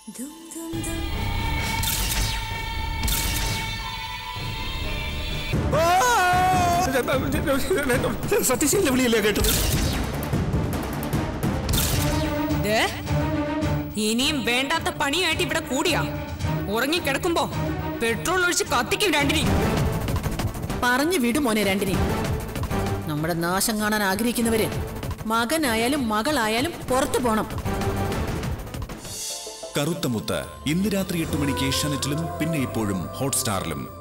സത്യശീല വിളിയല്ലേ കേട്ടത് ദേ, ഇനിയും വേണ്ടാത്ത പണിയായിട്ട് ഇവിടെ കൂടിയാ ഉറങ്ങിക്കിടക്കുമ്പോ പെട്രോൾ ഒഴിച്ച് കത്തിക്കും രണ്ടിനെയും പറഞ്ഞു വിടും മോനെ രണ്ടിനെ നമ്മുടെ നാശം കാണാൻ ആഗ്രഹിക്കുന്നവര് മകനായാലും മകളായാലും പുറത്തു പോണം കറുത്ത മുത്ത് ഇന്ന് രാത്രി എട്ട് മണിക്ക് ഏഷ്യാനെറ്റിലും പിന്നെ ഇപ്പോഴും ഹോട്ട്സ്റ്റാറിലും